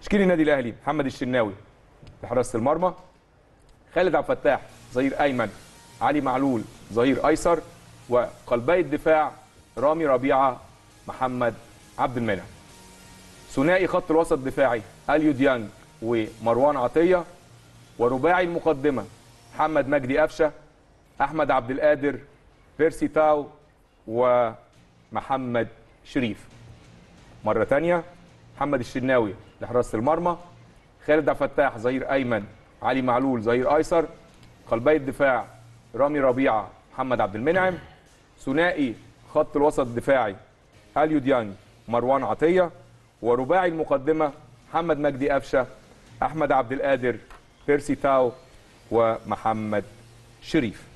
تشكيل النادي الاهلي محمد الشناوي لحراسه المرمى خالد عبد الفتاح ظهير ايمن علي معلول ظهير ايسر وقلبي الدفاع رامي ربيعه محمد عبد المنعم ثنائي خط الوسط الدفاعي اليو ديانج ومروان عطيه ورباعي المقدمه محمد مجدي قفشه احمد عبد القادر بيرسي تاو ومحمد شريف مره ثانيه محمد الشناوي لحراسه المرمى خالد عبد الفتاح ظهير ايمن علي معلول ظهير ايسر قلبي الدفاع رامي ربيعه محمد عبد المنعم ثنائي خط الوسط الدفاعي اليو ديانج مروان عطيه ورباعي المقدمه محمد مجدي قفشه احمد عبد القادر بيرسي تاو ومحمد شريف